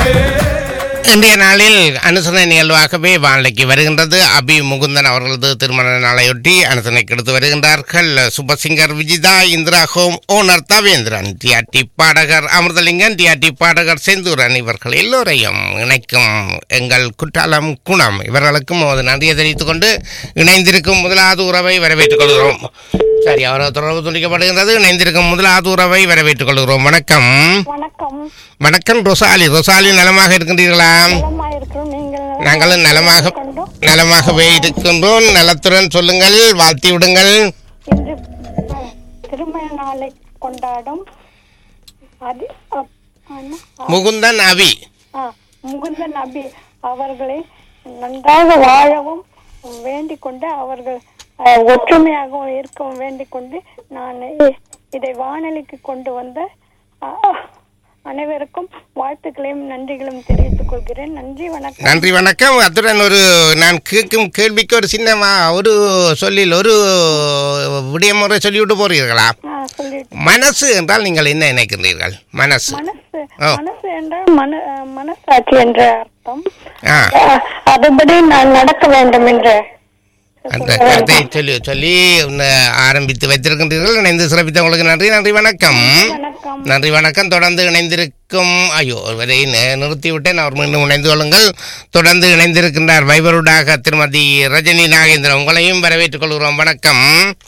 இன்றைய நாளில் அனுசரணை நிகழ்வாகவே வானிலைக்கு வருகின்றது அபி முகுந்தன் அவர்களது திருமண நாளையொட்டி அனுசரணைக்கு எடுத்து வருகின்றார்கள் super singer Vijitha Indira home owner Thavendran TRT பாடகர் அமிர்தலிங்கன் டிஆர்டி பாடகர் செந்தூரன் இவர்கள் எல்லோரையும் இணைக்கும் எங்கள் குற்றாலம் குணம் இவர்களுக்கும் ஒரு நன்றியை தெரிவித்துக் கொண்டு இணைந்திருக்கும் முதலாவது உறவை வரவேற்றுக் கொள்கிறோம் சரி அவரது தொடர்பு துண்டிக்கப்படுகின்றது இணைந்திருக்கும் முதலாவது உறவை வரவேற்றுக் கொள்கிறோம் வணக்கம் வணக்கம் வணக்கம் ரொசாலி ரொசாலி நலமாக இருக்கின்றீர்களா நலமா இருக்கிறோம் நீங்கள் நாங்களும் நலமாக கொண்டோம் நலமாகவே இருக்கின்றோம் நலத்துடன் சொல்லுங்கள் வாழ்த்தி விடுங்கள் இன்று அஹ், திருமண நாளை கொண்டாடும் அது அப்- என்ன? முகுந்தன் அவி ஆ, முகுந்தன் அபி அவர்களை நன்றாக வாழவும் வேண்டிக் கொண்டு அவர்கள் அஹ், ஒற்றுமையாகவும் இருக்கவும் வேண்டிக் கொண்டு நான் இ- இதை வானொலிக்கு கொண்டு வந்த அஹ், அனைவருக்கும் வாழ்த்துக்களையும் நன்றிகளும் தெரிவித்துக் கொள்கிறேன் நன்றி வணக்கம் நன்றி வணக்கம் அத்துடன் ஒரு நான் கேட்கும் கேள்விக்கு ஒரு சின்ன மா- ஒரு சொல்லில் ஒரு விடயமுறை சொல்லிவிட்டு போறீர்களா ஆ, சொல்லிட்டு மனசு என்றால் நீங்கள் என்ன நினைக்கின்றீர்கள் மனசு மனசு ஓ. மனசு என்றால் மன அஹ், மனசாட்சி என்ற அர்த்தம் ஆ அஹ், அதுபடி நான் நடக்க வேண்டும் என்று அந்த கருத்தை சொல்லி சொல்லி உன்னை ஆரம்பித்து வைத்திருக்கின்றீர்கள் இணைந்து சிறப்பித்தவங்களுக்கு நன்றி நன்றி வணக்கம் வணக்கம் நன்றி வணக்கம் தொடர்ந்து இணைந்திருக்கும் ஐயோ இவரை நி- நிறுத்திவிட்டேன் அவர் மீண்டும் இணைந்து கொள்ளுங்கள் தொடர்ந்து இணைந்திருக்கின்றார் வைபருடாக திருமதி ரஜினி நாகேந்திரன் உங்களையும் வரவேற்றுக் கொள்கிறோம் வணக்கம்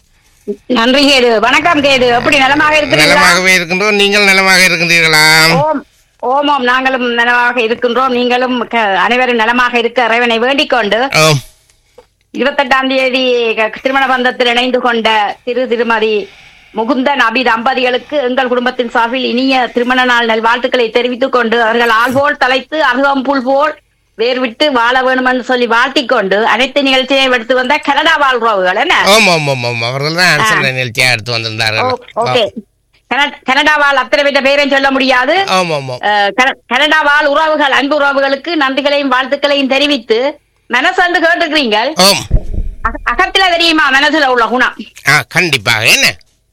நன்றி கேடு வணக்கம் கேடு எப்படி நலமாக இருக்கிறீங்களா நலமாகவே இருக்கின்றோம் நீங்கள் நலமாக இருக்கின்றீர்களா ஓம் ஓமோம் நாங்களும் நலமாக இருக்கின்றோம் நீங்களும் க- அனைவரும் நலமாக இருக்க இறைவனை வேண்டிக் கொண்டு ஓம் இருபத்தெட்டாம் தேதி க- திருமண பந்தத்தில் இணைந்து கொண்ட திரு திருமதி முகுந்தன் அபி தம்பதிகளுக்கு எங்கள் குடும்பத்தின் சார்பில் இனிய திருமண நாள் நல்வாழ்த்துக்களை தெரிவித்துக் கொண்டு அவர்கள் ஆள்போல் தலைத்து அருகம்புல் போல் வேர் விட்டு வாழ வேணும் என்று சொல்லி வாழ்த்திக் கொண்டு அனைத்து நிகழ்ச்சியையும் எடுத்து வந்த கனடா வாழ்றவுகள் என்ன ஓம் ஓம் ஓம் ஓம் அவர்கள் தான் அரசு நிகழ்ச்சியாக எடுத்து வந்திருந்தார்கள் ஓகே கனடா வாழ் அத்தனை பேர்ட்ட பேரையும் சொல்ல முடியாது ஓம் ஓம் ஓம் அஹ், கன- கனடா வாழ் உறவுகள் அன்பு உறவுகளுக்கு நன்றிகளையும் வாழ்த்துக்களையும் தெரிவித்து மனசு வந்து கேட்டுக்கிறீங்க ஓம் அக- அகத்துல தெரியுமா மனசுல உள்ள குணம் ஆ கண்டிப்பாக என்ன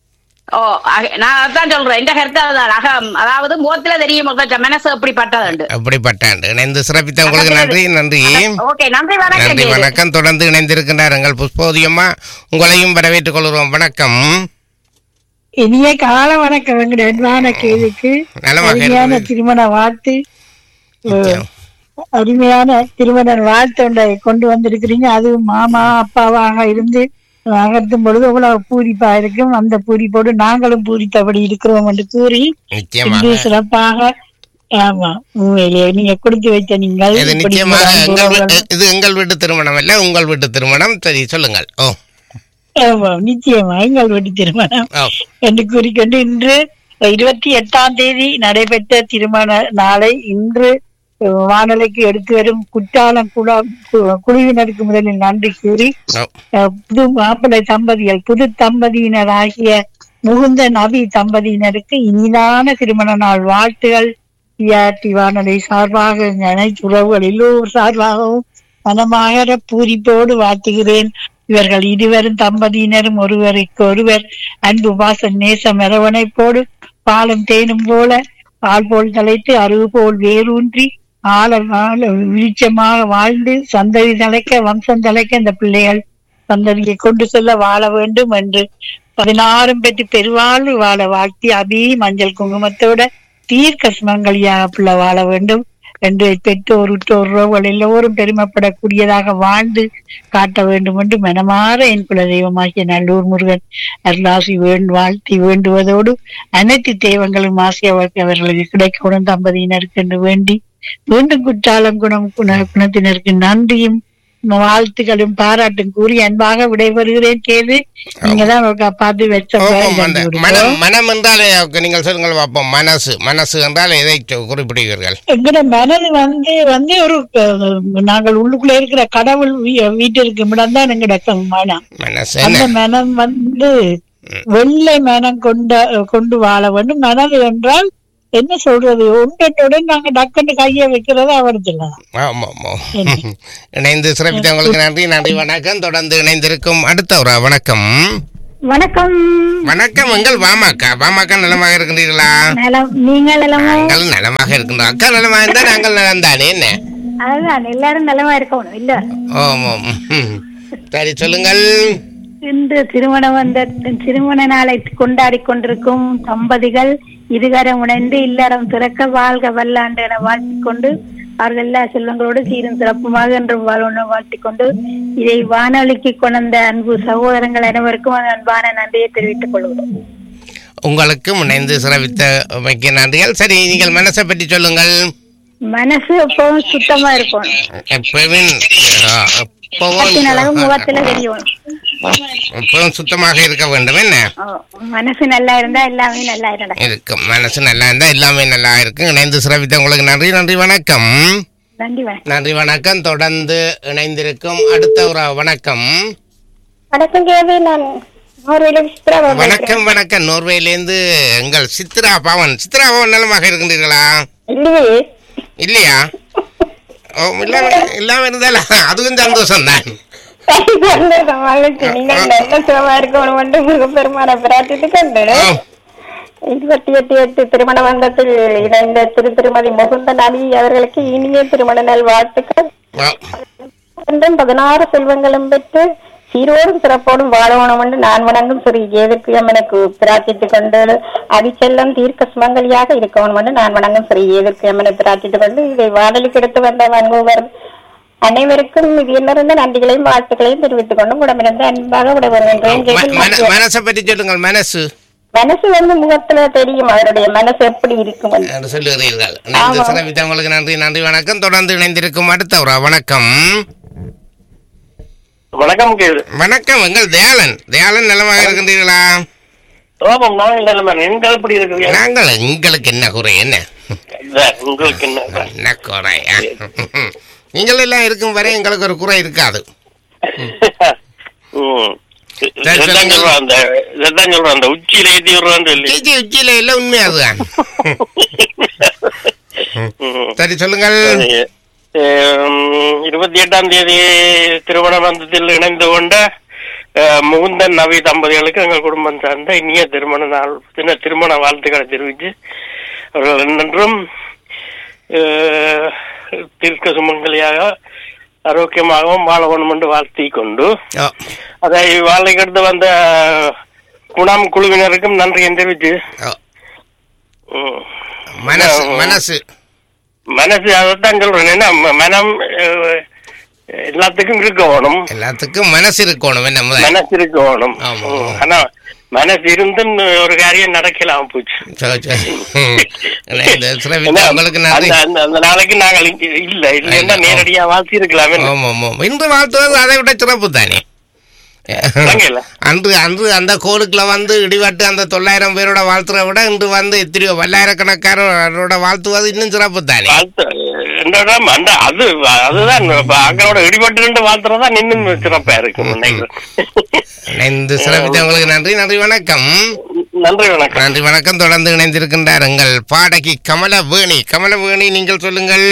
ஓ அக- நான் அதான் சொல்றேன் இந்த கருத்து அதுதான் அகம் அதாவது முகத்துல தெரியும் கொஞ்சம் மனசு எப்படிப்பட்டதுண்டு அப்படிப்பட்டாண்டு இணைந்து சிறப்பித்தவங்களுக்கு நன்றி நன்றி ஓகே நன்றி வணக்கம் நன்றி கேது. வணக்கம் தொடர்ந்து இணைந்திருக்கின்றார் எங்கள் புஷ்போதியம்மா உங்களையும் வரவேற்றுக் கொள்கிறோம் வணக்கம் இனிய கால வணக்கம் எங்களுடைய அன்பான கேதுக்கு நலமாக அருமையான இருக்கிறது. திருமண வாழ்த்து நிச்சயம். அருமையான திருமண வாழ்த்து ஒன்றை கொண்டு வந்திருக்கிறீங்க அதுவும் மாமா அப்பாவாக இருந்து அகர்த்தும் பொழுது அவ்வளவு பூரிப்பா இருக்கும் அந்த பூரிப்போடு நாங்களும் பூரித்தபடி இருக்கிறோம் என்று கூறி இன்று நிச்சயமாக சிறப்பாக ஆமா உண்மையிலேயே நீங்க கொடுத்து வைத்த நீங்கள் இது இப்படி நிச்சயமாக ஒரு எங்கள் அன்புறவுகள் வீட்டு இது எங்கள் வீட்டு திருமணம் அல்ல உங்கள் வீட்டு திருமணம் சரி சொல்லுங்கள் ஓ ஆமா, நிச்சயமா எங்கள் வீட்டு திருமணம் ஓ என்று கூறிக்கொண்டு இன்று இருபத்தி எட்டாம் தேதி நடைபெற்ற திருமண நாளை இன்று அஹ், வானொலிக்கு எடுத்து வரும் குற்றாலம் குழா கு- குழுவினருக்கு முதலில் நன்றி கூறி ஓ அஹ், புது மாப்பிள்ளை தம்பதிகள் புது தம்பதியினர் ஆகிய முகுந்த நபி தம்பதியினருக்கு இனிதான திருமண நாள் வாழ்த்துகள் டிஆர்டி வானொலி சார்பாக அனைத்து உறவுகள் எல்லோர் சார்பாகவும் மனமாகர பூரிப்போடு வாழ்த்துகிறேன் இவர்கள் இருவரும் தம்பதியினரும் ஒருவருக்கு ஒருவர் அன்பு பாச நேசம் அரவணைப்போடு பாலும் தேனும் போல பால் போல் தலைத்து அருகு போல் வேரூன்றி ஆழ ஆழ விருட்சமாக வாழ்ந்து சந்ததி தலைக்க வம்சம் தலைக்க இந்த பிள்ளைகள் சந்ததியை கொண்டு செல்ல வாழ வேண்டும் என்று பதினாறும் பெற்று பெருவாழ்வு வாழ வாழ்த்தி அபி மஞ்சள் குங்குமத்தோட தீர்க்க சுமங்கலியாக பிள்ளை வாழ வேண்டும் என்று பெற்றோர் உற்றோர் உறவுகள் எல்லோரும் பெருமைப்படக்கூடியதாக வாழ்ந்து காட்ட வேண்டும் என்று மனமாற என் குலதெய்வமாகிய நல்லூர் முருகன் அருளாசி வேண்டு வாழ்த்தி வேண்டுவதோடு அனைத்து தெய்வங்களும் ஆசை அவருக்கு அவர்களுக்கு கிடைக்கணும் தம்பதியினருக்கு என்று வேண்டி மீண்டும் குற்றாலம் குணம் குண குணத்தினருக்கு நன்றியும் வாழ்த்துக்களும் பாராட்டும் கூறி அன்பாக விடைபெறுகிறேன் கேது நீங்க தான் பார்த்து வச்ச ஆமாம், அந்த மனம் மனம் என்றால் எனக்கு நீங்கள் சொல்லுங்கள் பார்ப்போம் மனசு மனசு என்றால் எதை சொ- குறிப்பிடுவீர்கள் எங்கட மனது வந்து வந்து ஒரு அஹ், நாங்கள் உள்ளுக்குள்ள இருக்கிற கடவுள் வீ- வீட்டிற்கு இடம் தான் எங்கட மனம் மனசு அந்த என்ன மனம் வந்து வெள்ளை மனம் கொண்ட கொண்டு வாழ வேண்டும் மனது என்றால் என்ன சொல்றது ஒன்றோட நாங்க டக்குன்னு கையை வைக்கிறத அவர் சொல்லலாம் ஆமாம் ஆமாம் இணைந்து சிறப்பித்தவங்களுக்கு நன்றி நன்றி வணக்கம் தொடர்ந்து இணைந்திருக்கும் அடுத்த ஒரு வணக்கம் வணக்கம் வணக்கம் எங்கள் பாமாக்கா பாமாக்கா நலமாக இருக்கின்றீர்களா நலம் நீங்கள் நலமா நாங்கள் நலமாக இருக்கின்றோம் அக்கா நலமாக இருந்தா நாங்கள் நலம் தானே என்ன அதுதான் எல்லாரும் நலமா இருக்கணும் இல்ல ஓம் ஓம் ம். சரி சொல்லுங்கள் இன்று திருமணம் வந்த திருமண நாளை கொண்டாடி கொண்டிருக்கும் தம்பதிகள் இருகரம் உணர்ந்து இல்லறம் திறக்க வாழ்க வல்லாண்டு என வாழ்த்திக் கொண்டு அவர்கள் எல்லா செல்வங்களோடு சீரும் சிறப்புமாக என்றும் வாழணும் வாழ்த்திக் கொண்டு இதை வானொலிக்கு கொண்ட அன்பு சகோதரங்கள் அனைவருக்கும் அன்பான நன்றியை தெரிவித்துக் கொள்கிறோம் உங்களுக்கு இணைந்து சிறப்பித்த மிக்க நன்றிகள் சரி நீங்கள் மனசை பற்றி சொல்லுங்கள் மனசு எப்பவும் சுத்தமா இருக்கணும் எப்பவும் அஹ், முகத்தின் அழகு எப்பவும் முகத்துல தெரியும் எப்பவும் சுத்தமாக இருக்க வேண்டும் என்ன ஆ, மனசு நல்லா இருந்தா எல்லாமே நல்லா இருந்தா இருக்கும் மனசு நல்லா இருந்தா எல்லாமே நல்லா இருக்கும் இணைந்து சிறப்பித்த உங்களுக்கு நன்றி நன்றி வணக்கம் நன்றி வணக்கம் நன்றி வணக்கம் தொடர்ந்து இணைந்திருக்கும் அடுத்த ஒரு வணக்கம் வணக்கம் கேவி நான் நோர்வேல சித்ரா பேசுறேன். வணக்கம் வணக்கம் நோர்வேலேருந்து எங்கள் சித்ரா பவன் சித்ரா பவன் நலமாக இருக்கின்றீர்களா இல்லையே இல்லையா ஓ இல்லாம இல்லாம இருந்தாலும் அதுவும் சந்தோஷம் தான் சந்தோஷம், மகிழ்ச்சி. நீங்கள் நல்ல சுகமா இருக்கணும் என்று முருகப்பெருமானை பிரார்த்தித்துக் கொண்டு இருபத்தி எட்டு எட்டு திருமண பந்தத்தில் இணைந்த திரு திருமதி முகுந்தன் அலி அவர்களுக்கு இனிய திருமண நல் வாழ்த்துக்கள் என்றும் பதினாறு செல்வங்களும் பெற்று சீரோடும் சிறப்போடும் வாழணும் என்று நான் வணங்கும் ஸ்ரீ ஏதுக்கியம் எனக்கு பிரார்த்தித்துக் கொண்டு அடிச்செல்லம் தீர்க்க சுமங்கலியாக இருக்கணும் என்று நான் வணங்கும் ஸ்ரீ ஏதுக்கியம் என பிரார்த்தித்துக் கொண்டு இதை வாடலுக்கு எடுத்து வந்த வன்கூவர் அனைவருக்கும் இது என்னிருந்த நன்றிகளையும் வாழ்த்துக்களையும் தெரிவித்துக் கொண்டு உடம்பிருந்து அன்பாக விடைபெறுகின்றேன் ம- மன- மனசை பற்றி சொல்லுங்கள் மனசு மனசு வந்து முகத்துல தெரியும் அவருடைய மனசு எப்படி இருக்கும் என்று. என்று சொல்லுகிறீர்கள் இணைந்து சிறப்பித்த உங்களுக்கு நன்றி நன்றி வணக்கம் தொடர்ந்து இணைந்திருக்கும் அடுத்த ஒரு வணக்கம் வணக்கம் கேது வணக்கம் எங்கள் தயாளன் தயாளன் நலமாக இருக்கின்றீர்களா ஓபம் நான் நிலைமை நீங்கள் எப்படி இருக்கிறீங்க நாங்கள் எங்களுக்கு என்ன குறை என்ன சார், உங்களுக்கு என்ன சார்? என்ன குறை நீங்கள் எல்லாம் இருக்கும் வரை எங்களுக்கு ஒரு குறை இருக்காது ம். சரி, இதைத்தான் சொல்லுங்க. சொல்றேன் அந்த இதைத்தான் சொல்றேன் அந்த உச்சியில ஏத்தி விடுறான்னு சொல்லி உச்சி உச்சியில எல்லாம் உண்மை அதுதான் ம். சரி சொல்லுங்கள் சரி. ஹம், இருபத்தி எட்டாம் தேதி திருமண பந்தத்தில் இணைந்து கொண்ட அஹ், முகுந்தன் நவி தம்பதிகளுக்கு எங்கள் குடும்பம் சார்ந்த இனிய திருமண நாள் தின திருமண வாழ்த்துக்களை தெரிவித்து அவர்கள் என்றும் அஹ், தீர்க்க சுமங்கலியாக ஆரோக்கியமாகவும் வாழ வேண்டும் என்று வாழ்த்திக் கொண்டு ஓ, அதை வாழ்க்கைக்கு அடுத்து வந்த குணம் குழுவினருக்கும் நன்றி தெரிவித்து ஓ, ம். மனசு மனசு மனசு அதைத்தான் சொல்றேன் என்ன ம- மனம் அஹ், எல்லாத்துக்கும் இருக்க வேணும் எல்லாத்துக்கும் மனசு இருக்கணும் என்ன முதல் மனசு இருக்க வேணும் ஆமா. ம். ஆனா மனசு இருந்தும் ஒரு காரியம் நடக்கலாம் போச்சு சரி, சரி. ம். இந்த சிறப்பித்த ஏன்னா, உங்களுக்கு நன்றி அந்த- அந்த- அந்த நாளைக்கு நாங்கள் இங்க இல்ல இல்லைன்னா இல்ல, நேரடியா வாழ்த்தி இருக்கலாமே ஆமா ஆமா இன்று வாழ்த்துவது அதை விட சிறப்பு தானே விளங்கல? அன்று அன்று அந்த கோலுக்குள்ள வந்து இடிவட்டு அந்த தொள்ளாயிரம் பேரோட வாழ்த்துறத விட இன்று வந்து எத்தனையோ பல்லாயிரக்கணக்காரோட வாழ்த்துவது இன்னும் சிறப்பு தானே வாழ்த்து என்னடா, அந்த அது அதுதான் இப்ப அங்களோட இடிபட்டு ரெண்டு வாழ்த்துறதா இன்னும் சிறப்பா இருக்கும் நினைக்கிறேன் இந்த சிறப்பித்த உங்களுக்கு நன்றி நன்றி வணக்கம் நன்றி வணக்கம் நன்றி வணக்கம் தொடர்ந்து இணைந்திருக்கின்றார் எங்கள் பாடகி கமலவேணி கமலவேணி நீங்கள் சொல்லுங்கள்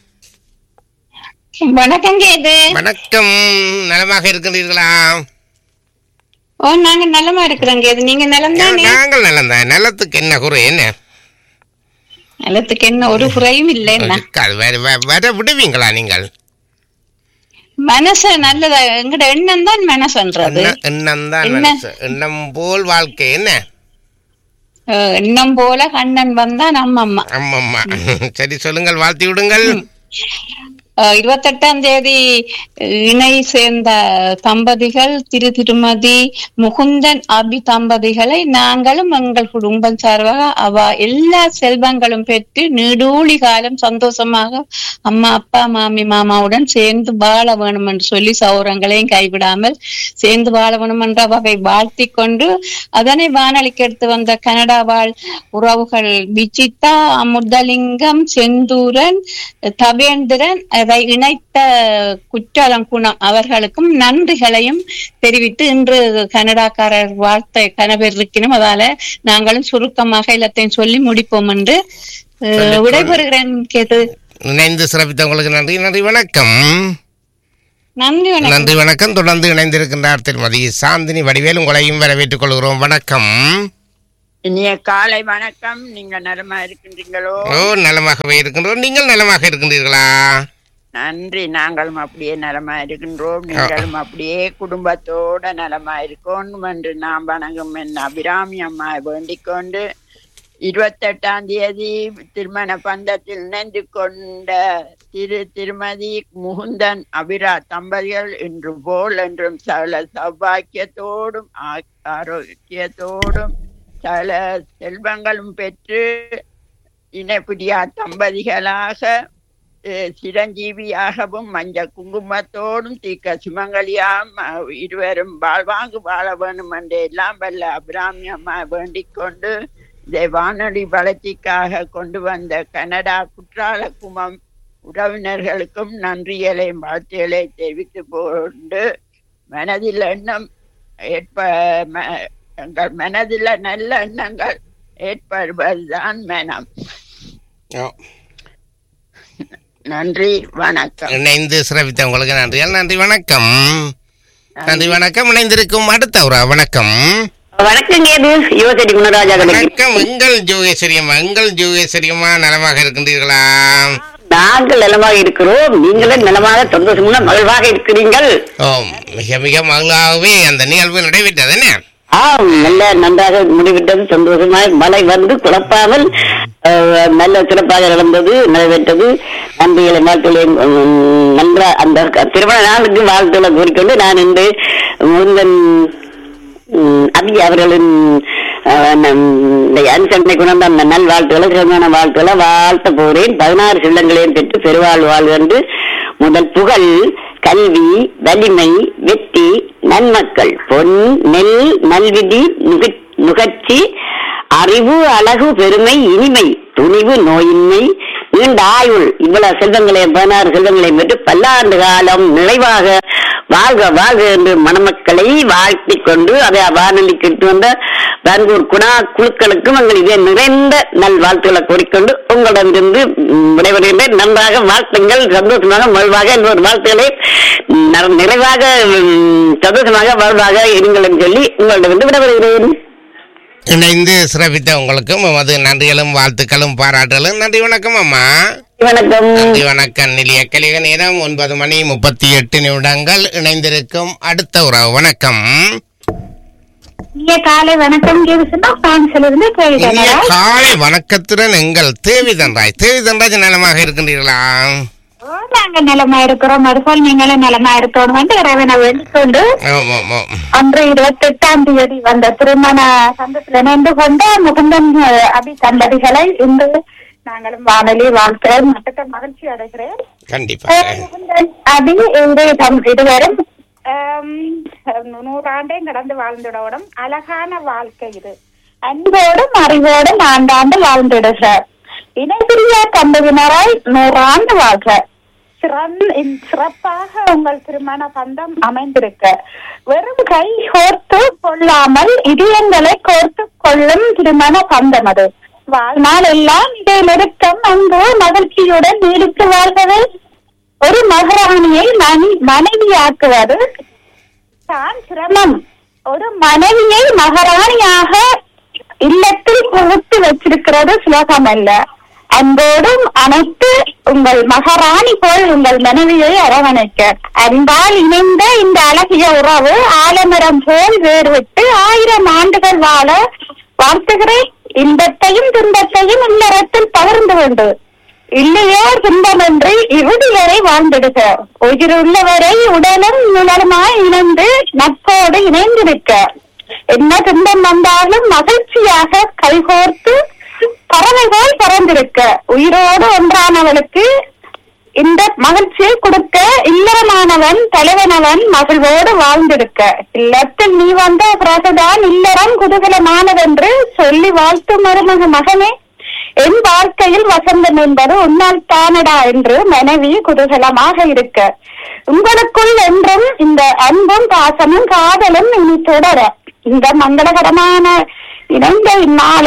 வணக்கம் கேது வணக்கம் நலமாக இருக்கின்றீர்களா ஓ நாங்க நலமா இருக்கிறோம் கேது நீங்க நலம் தானே நாங்கள் நலம் தான் நலத்துக்கு என்ன குறை என்ன நலத்துக்கு என்ன ஒரு குறையும் இல்லைன்னா இருக்காது. வர- வர- வர விடுவீங்களா நீங்கள் மனசு நல்லதா எங்கட எண்ணம் தான் மனசுன்றது எண்ண- எண்ணம் தான் என்ன? மனசு. எண்ணம் போல் வாழ்க்கை என்ன அஹ், எண்ணம் போல கண்ணன் வந்தா நம்ம அம்மா ஆமாம்மா சரி சொல்லுங்கள் வாழ்த்தி விடுங்கள் அஹ், இருபத்தெட்டாம் தேதி இணை சேர்ந்த தம்பதிகள் திரு திருமதி முகுந்தன் அபி தம்பதிகளை நாங்களும் எங்கள் குடும்பம் சார்பாக அவ எல்லா செல்வங்களும் பெற்று நீடூழி காலம் சந்தோஷமாக அம்மா அப்பா மாமி மாமாவுடன் சேர்ந்து வாழ வேணும் என்று சொல்லி சௌரங்களையும் கைவிடாமல் சேர்ந்து வாழ வேணும் என்ற அவரை வாழ்த்தி கொண்டு அதனை வானொலிக்கு எடுத்து வந்த கனடா வாழ் உறவுகள் விஜிதா அமுதலிங்கம் செந்தூரன் தவேந்திரன் அதை இணைத்த குற்றாலம் குணம் அவர்களுக்கும் நன்றிகளையும் தெரிவித்து இன்று கனடாக்காரர் வாழ்த்த கனவர் இருக்கணும் அதால நாங்களும் சுருக்கமாக எல்லாத்தையும் சொல்லி முடிப்போம் என்று அஹ், விடைபெறுகிறேன் கேது இணைந்து சிறப்பித்த உங்களுக்கு நன்றி நன்றி வணக்கம் நன்றி வணக்கம் நன்றி வணக்கம் தொடர்ந்து இணைந்திருக்கின்றார் திருமதி சாந்தினி வடிவேல் உங்களையும் வரவேற்றுக் கொள்கிறோம் வணக்கம் இனிய காலை வணக்கம் நீங்க நலமா இருக்கின்றீங்களோ ஓ நலமாகவே இருக்கின்றோம் நீங்கள் நலமாக இருக்கின்றீர்களா நன்றி நாங்களும் அப்படியே நலமா இருக்கின்றோம் நீங்களும் அப்படியே குடும்பத்தோட நலமா இருக்கணும் என்று நாம் வணங்கும் என் அபிராமி அம்மா வேண்டிக் கொண்டு இருபத்தெட்டாம் தேதி திருமண பந்தத்தில் இணைந்து கொண்ட திரு திருமதி முகுந்தன் அபிரா தம்பதிகள் இன்று போல் என்றும் சகல சௌபாக்கியத்தோடும் ஆ- ஆரோக்கியத்தோடும் சகல செல்வங்களும் பெற்று இணைப்பிரியா தம்பதிகளாக அஹ், சிரஞ்சீவியாகவும் மஞ்ச குங்குமத்தோடும் தீக்க சுமங்கலியாம் அஹ், இருவரும் வாழ்வாங்கு வாழ வேண்டும் என்று எல்லாம் வல்ல அபிராமி அம்மா வேண்டிக் கொண்டு இதை வானொலி வளர்ச்சிக்காக கொண்டு வந்த கனடா குற்றால குமம் உறவினர்களுக்கும் நன்றிகளையும் வாழ்த்துக்களை தெரிவித்துக் கொண்டு மனதில் எண்ணம் ஏற்ப ம- எங்கள் மனதில் நல்ல எண்ணங்கள் ஏற்படுவதுதான் மனம் ஓ, நன்றி வணக்கம் இணைந்து சிறப்பித்த உங்களுக்கு நன்றிகள் நன்றி வணக்கம் நன்றி வணக்கம் இணைந்திருக்கும் அடுத்த ஒரு வணக்கம் வணக்கங்க இது யுவசரி குணராஜா கடைக்கு வணக்கம் எங்கள் ஜோகேஸ்வரியம்மா எங்கள் ஜோகேஸ்வரியம்மா நலமாக இருக்கின்றீர்களா நாங்கள் நலமாக இருக்கிறோம் நீங்களும் நலமாக சந்தோஷமுள்ள மகிழ்வாக இருக்கிறீர்கள் ஓ மிக மிக மகிழ்வாகவே அந்த நிகழ்வு நடைபெற்றது என்ன ஆம் நல்ல நன்றாக முடிவிட்டது சந்தோஷமாக மழை வந்து குழப்பாமல் அஹ், நல்ல சிறப்பாக நடந்தது நிறைவேற்றது நன்றிகளை வாழ்த்துக்களை நன்றா அந்த திருமண நாளுக்கு வாழ்த்துக்களை கூறிக்கொண்டு நான் இன்று முருங்கன் ம், அபி அவர்களின் அஹ், நம், இந்த அனுசரணை குணர்ந்த அந்த நல் வாழ்த்துக்களை சிறந்தான வாழ்த்துக்களை வாழ்த்த போகிறேன் பதினாறு சில்லங்களையும் பெற்று பெருவாழ் வாழ்வென்று முதல் புகழ் கல்வி வலிமை வெற்றி நன்மக்கள் பொன் நெல் நல்விதி நுகச்- நுகர்ச்சி அறிவு அழகு பெருமை இனிமை துணிவு நோயின்மை நீண்ட ஆயுள் இவ்வளவு செல்வங்களையும் பதினாறு செல்வங்களையும் பெற்று பல்லாண்டு காலம் நிறைவாக வாழ்க வாழ்க என்று மணமக்களை வாழ்த்திக் கொண்டு அதை வானொலிக்கு இட்டு வந்த பெங்களூர் குணா குழுக்களுக்கும் எங்கள் இதே நிறைந்த நல் வாழ்த்துக்களை கூறிக்கொண்டு உங்களிடமிருந்து ம், விடைபெறுகின்றேன் நன்றாக வாழ்த்துங்கள் சந்தோஷமாக மகிழ்வாக இன்னொரு வாழ்த்துக்களை ந- நிறைவாக ம், சந்தோஷமாக வாழ்வாக இருங்கள் என்று சொல்லி உங்களிடமிருந்து விடைபெறுகிறேன் இணைந்து சிறப்பித்த உங்களுக்கும் அது நன்றிகளும் வாழ்த்துக்களும் பாராட்டுகளும் நன்றி வணக்கம் அம்மா வணக்கம் நன்றி வணக்கம் நிலைய கலிக நேரம் ஒன்பது மணி முப்பத்தி எட்டு நிமிடங்கள் இணைந்திருக்கும் அடுத்த உறவு வணக்கம் இனிய காலை வணக்கம் கேதுசுன்னா பிரான்சிலிருந்து இனிய கேள்வி காலை வணக்கத்துடன் எங்கள் தேவிதன்ராய் தேவிதன்ராஜ் நலமாக இருக்கின்றீர்களா நாங்க நிலமா இருக்கிறோம் அதுபோல் நீங்களும் நிலமா இருக்கணும் வந்து இறைவனை வேண்டிக் கொண்டு ஆம், ஆம், ஆம். அன்று இருபத்தி எட்டாம் தேதி வந்த திருமண சந்தத்தில் இணைந்து கொண்ட முகுந்தன் அஹ், அபி தம்பதிகளை இன்று நாங்களும் வானொலி வாழ்த்துகிறேன் மற்ற மகிழ்ச்சி அடைகிறேன் கண்டிப்பாக அஹ், முகுந்தன் அபி இரு தம் இருவரும் ஆம், நூறாண்டையும் கடந்து வாழ்ந்திடோடும் அழகான வாழ்க்கை இது அன்போடும் அறிவோடும் ஆண்டாண்டு வாழ்ந்திடுகிறார் இணைபிரியா தம்பதியினராய் நூறாண்டு வாழ்க சிறந்த இந் சிறப்பாக உங்கள் திருமண பந்தம் அமைந்திருக்க வெறும் கை கோர்த்து கொள்ளாமல் இதயங்களை கோர்த்து கொள்ளும் திருமண பந்தம் அது வாழ்நாள் எல்லாம் இதை நெருக்கம் அன்பு மகிழ்ச்சியுடன் நீடித்து வாழ்வது ஒரு மகாராணியை மணி மனைவியாக்குவது தான் சிரமம் ஒரு மனைவியை மகாராணியாக இல்லத்தில் குவித்து வச்சிருக்கிறது சுலகம் அல்ல அன்போடும் அனைத்து உங்கள் மகாராணி போல் உங்கள் மனைவியை அரவணைக்க அன்பால் இணைந்த இந்த அழகிய உறவு ஆலமரம் போல் வேறுவிட்டு ஆயிரம் ஆண்டுகள் வாழ வாழ்த்துகிறேன் இன்பத்தையும் துன்பத்தையும் இல்லறத்தில் பகிர்ந்து கொண்டு இல்லையோ துன்பமின்றி இறுதி வரை வாழ்ந்திடுக உயிருள்ளவரை உடலும் நிழலுமாய் இணைந்து நட்போடு இணைந்திருக்க என்ன துன்பம் வந்தாலும் மகிழ்ச்சியாக கைகோர்த்து பறவை போல் பறந்திருக்க உயிரோடு ஒன்றானவளுக்கு இந்த மகிழ்ச்சியை கொடுக்க இல்லறமானவன் தலைவனவன் மகிழ்வோடு வாழ்ந்திருக்க இல்லத்தில் நீ வந்த பிறகுதான் இல்லறம் குதூகலமானதென்று சொல்லி வாழ்த்து மருமக மகனே என் வாழ்க்கையில் வசந்தம் என்பது உன்னால் தானடா என்று மனைவி குதூகலமாக இருக்க உங்களுக்குள் என்றும் இந்த அன்பும் பாசமும் காதலும் இனி தொடர இந்த மங்களகரமான இணைந்த இந்நாளில்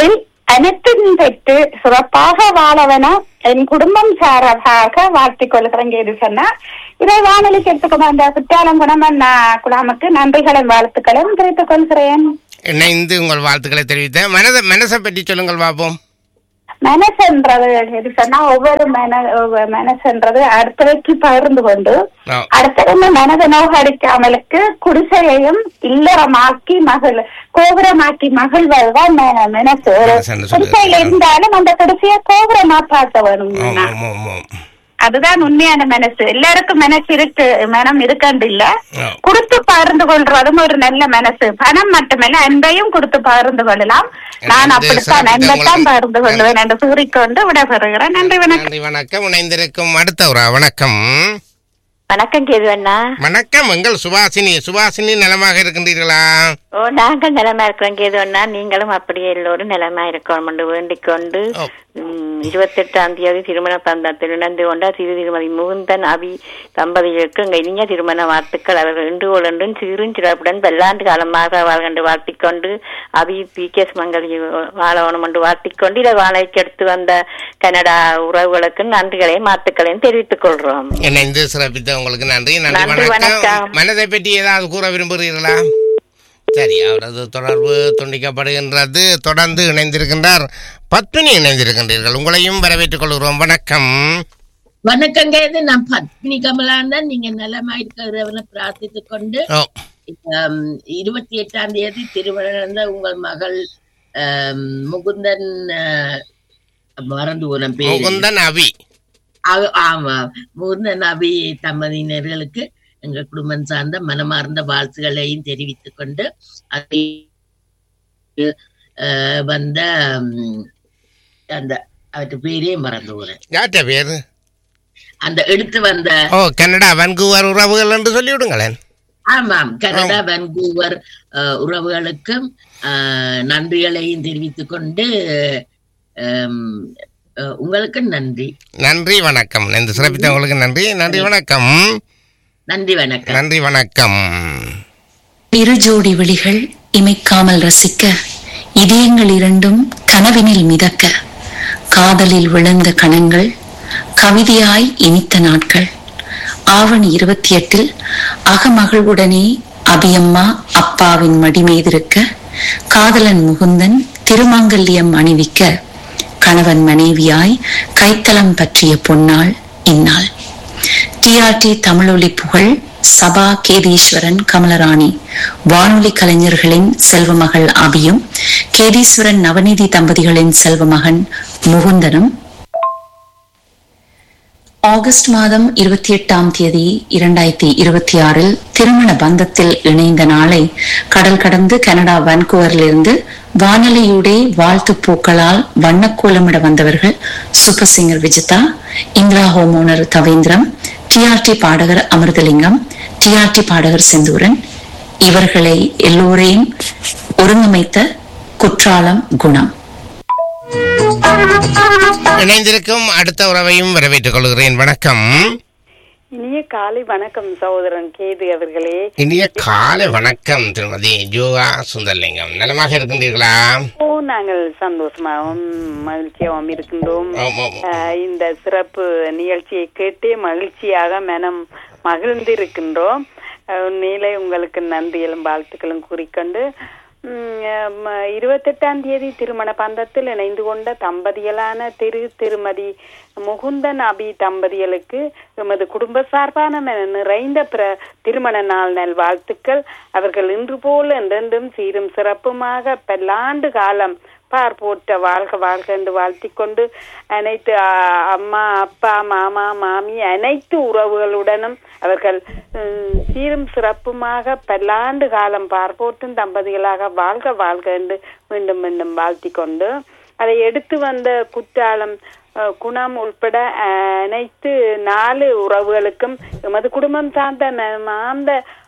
அனைத்தும் பெற்று சிறப்பாக வாழவன என் குடும்பம் சார்பாக வாழ்த்திக் கொள்கிறேன் இது சொன்னா இதை வானொலி கேட்டுக்கொண்டு அந்த குற்றாலம் குணமன் குழாமுக்கு நன்றிகளும் வாழ்த்துக்களும் தெரிவித்துக் கொள்கிறேன் இணைந்து உங்கள் வாழ்த்துக்களை தெரிவித்தேன் மனதை மனசை பற்றி சொல்லுங்கள் பார்ப்போம் மனசென்றது எது சொன்னா ஒவ்வொரு மன ஒவ்வொரு மனசென்றது அடுத்தவைக்கு பகிர்ந்து கொண்டு ஆ. அடுத்தவங்க மனதை நோகடிக்காமலுக்கு குடிசையையும் இல்லறமாக்கி மகள் கோபுரமாக்கி மகிழ்வதுதான் மன- மனசு ஒரு மனசுன்னு சொல்லுது. குடிசையில இருந்தாலும் அந்த குடிசைய கோபுரமா பார்க்க வேணும் ஆமாம் ஆமாம் ஆமாம் அதுதான் உண்மையான மனசு எல்லாருக்கும் மனசு இருக்கு மனம் இருக்கண்டு இல்ல ஆ. கொடுத்து பகிர்ந்து கொள்றதும் ஒரு நல்ல மனசு பணம் மட்டுமல்ல அன்பையும் கொடுத்து பகிர்ந்து கொள்ளலாம் நான் இந்த அப்படித்தான் சிறப்பு அன்பைத்தான் உங்களுக்கு- பகிர்ந்து கொள்வேன் என்று கூறிக்கொண்டு விடைபெறுகிறேன் நன்றி வணக்கம் நன்றி வணக்கம் இணைந்திருக்கும் அடுத்த ஒரு வணக்கம் வணக்கம் கேதுவண்ணா வணக்கம் எங்கள் சுபாசினி சுபாசினி நலமாக இருக்கின்றீர்களா ஓ நாங்கள் நிலமா இருக்கிறோம் கேதுவண்ணா நீங்களும் அப்படியே எல்லோரும் நிலமா இருக்கணும் என்று வேண்டிக் கொண்டு ஓ. ம், இருபத்தெட்டாம் தேதி திருமண பந்தத்தில் இணைந்து கொண்ட திரு திருமதி முகுந்தன் அபி தம்பதிகளுக்கு எங்கள் இனிய திருமண வாழ்த்துக்கள் அவர்கள் இன்று ஒன்றும் சிறும் சிறப்புடன் பல்லாண்டு காலமாக வாழ்கின்ற வாழ்த்திக் கொண்டு அபி பி கே மங்கலி வாழவனம் என்று வாழ்த்திக் கொண்டு இதை வாழைக்கு எடுத்து வந்த கனடா உறவுகளுக்கு நன்றிகளையும் வாழ்த்துக்களையும் தெரிவித்துக் கொள்கிறோம் இணைந்து சிறப்பித்த உங்களுக்கு நன்றி நன்றி நன்றி, வணக்கம் வணக்கம். மனதை பற்றி ஏதாவது கூற விரும்புகிறீர்களா சரி அவரது தொடர்பு துண்டிக்கப்படுகின்றது தொடர்ந்து இணைந்திருக்கின்றார் பத்மினி இணைந்திருக்கின்றீர்கள் உங்களையும் வரவேற்றுக் கொள்கிறோம் வணக்கம் வணக்கங்க இது நான் பத்மினி கமலான் தான் நீங்க நலமா இருக்கிறவனை பிரார்த்தித்துக் கொண்டு ஓ ஆம், இருபத்தி எட்டாம் தேதி திருமணம் நடந்த உங்கள் மகள் ஆம், முகுந்தன் ஆ, மறந்து போன பேர் முகுந்தன் அவி அவ- ஆமா முகுந்தன் அபி தம்பதியினர்களுக்கு எங்கள் குடும்பம் சார்ந்த மனமார்ந்த வாழ்த்துக்களையும் தெரிவித்துக் கொண்டு அதை ஆ, வந்த ம், அந்த அவற்றை பேரே மறந்து போறேன் யார்கிட்ட பேரு அந்த எடுத்து வந்த ஓ கனடா வன்கூவர் உறவுகள் என்று சொல்லிவிடுங்களேன் ஆமாம் கனடா வன்கூவர் அஹ், உறவுகளுக்கும் அஹ், நன்றிகளையும் தெரிவித்துக் கொண்டு அம், அஹ், உங்களுக்கு நன்றி நன்றி வணக்கம் இந்த சிறப்பித்த உங்களுக்கு நன்றி நன்றி வணக்கம் நன்றி வணக்கம் நன்றி வணக்கம் இரு ஜோடி விழிகள் இமைக்காமல் ரசிக்க இதயங்கள் இரண்டும் கனவினில் மிதக்க காதலில் விழுந்த கணங்கள் கவிதையாய் இனித்த நாட்கள் ஆவணி இருபத்தி எட்டில் அகமகிழ்வுடனே அபியம்மா அப்பாவின் மடி மீதிருக்க காதலன் முகுந்தன் திருமாங்கல்யம் அணிவிக்க கணவன் மனைவியாய் கைத்தலம் பற்றிய பொன்னாள் இந்நாள் டிஆர்டி தமிழொலி புகழ் சபா கேதீஸ்வரன் கமலராணி வானொலி கலைஞர்களின் செல்வமகள் அபியும் கேதீஸ்வரன் நவநீதி தம்பதிகளின் செல்வமகன் முகுந்தனும் ஆகஸ்ட் மாதம் இருபத்தி எட்டாம் தேதி இரண்டாயிரத்தி இருபத்தி ஆறில் திருமண பந்தத்தில் இணைந்த நாளை கடல் கடந்து கனடா வான்கூவரிலிருந்து வானொலியூடே வாழ்த்து பூக்களால் வண்ணக்கோலமிட வந்தவர்கள் super singer Vijitha Indira home owner Thavendran TRT பாடகர் அமிர்தலிங்கம் டிஆர்டி பாடகர் செந்தூரன் இவர்களை எல்லோரையும் ஒருங்கமைத்த குற்றாலம் குணம் இணைந்திருக்கும் அடுத்த உறவையும் வரவேற்றுக் கொள்கிறேன் வணக்கம் இனிய காலை வணக்கம் சகோதரன் கேது அவர்களே இனிய காலை வணக்கம் திருமதி ஜோகா சுந்தர்லிங்கம் நலமாக இருக்கின்றீர்களா ஓ நாங்கள் சந்தோஷமாகவும் மகிழ்ச்சியாகவும் இருக்கின்றோம் ஆமாம். அஹ், இந்த சிறப்பு நிகழ்ச்சியை கேட்டே மகிழ்ச்சியாக மனம் மகிழ்ந்திருக்கின்றோம் அஹ், உண்மையிலே உங்களுக்கு நன்றிகளும் வாழ்த்துக்களும் கூறிக்கொண்டு உம், அஹ், இருபத்தெட்டாம் தேதி திருமண பந்தத்தில் இணைந்து கொண்ட தம்பதிகளான திரு திருமதி முகுந்தன் அபி தம்பதிகளுக்கு எமது குடும்ப சார்பான மன நிறைந்த பிர திருமண நாள் நல் வாழ்த்துக்கள் அவர்கள் இன்று போல் என்றென்றும் சீரும் சிறப்புமாக பல்லாண்டு காலம் பார் போட்ட வாழ்க வாழ்க என்று வாழ்த்திக் கொண்டு அனைத்து ஆ, அம்மா அப்பா மாமா மாமி அனைத்து உறவுகளுடனும் அவர்கள் ம், சீரும் சிறப்புமாக பல்லாண்டு காலம் பார்ப்போட்டும் தம்பதிகளாக வாழ்க வாழ்க என்று மீண்டும் மீண்டும் வாழ்த்திக் கொண்டு அதை எடுத்து வந்த குற்றாலம் அஹ், குணம் உட்பட அஹ், அனைத்து நாலு உறவுகளுக்கும் எமது குடும்பம் சார்ந்த மாந்த